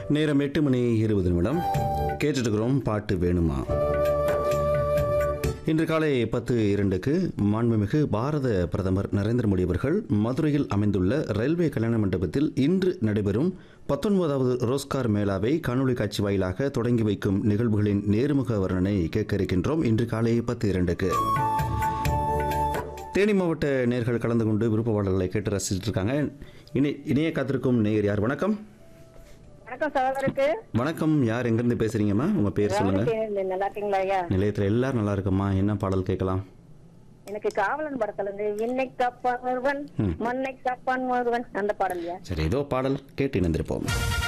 நேரம் எட்டு மணி இருபது நிமிடம் கேட்டுட்டு இருக்கிறோம் பாட்டு வேணுமா இன்று காலை பத்து இரண்டுக்கு மாண்புமிகு பாரத பிரதமர் நரேந்திர மோடி அவர்கள் மதுரையில் அமைந்துள்ள ரயில்வே கல்யாண மண்டபத்தில் இன்று நடைபெறும் பத்தொன்பதாவது ரோஸ்கார் மேளாவை காணொலி காட்சி வாயிலாக தொடங்கி வைக்கும் நிகழ்வுகளின் நேர்முக வர்ணனை கேட்க இருக்கின்றோம் இன்று காலை பத்து இரண்டுக்கு தேனி மாவட்ட நேர்கள் கலந்து கொண்டு விருப்ப பாடல்களை கேட்டு ரசிச்சுட்டு இருக்காங்க இனி இணைய காத்திருக்கும் நேயர் யார் வணக்கம் வணக்கம் சகோதரருக்கு வணக்கம் யார் எங்கிருந்து பேசுறீங்கம்மா உங்க பேர் சொல்லுங்க ராமகிருஷ்ணன் நல்லா இருக்கீங்களா ஐயா நிலையத்தில் எல்லாரும் நல்லா இருக்கம்மா என்ன பாடல் கேட்கலாம் எனக்கு காவலன் படத்துல இருந்து விண்ணை காப்பான் ஒருவன் மண்ணை காப்பான் ஒருவன் அந்த பாடல் ஐயா சரி ஏதோ பாடல் கேட்டு இணைந்திருப்போம்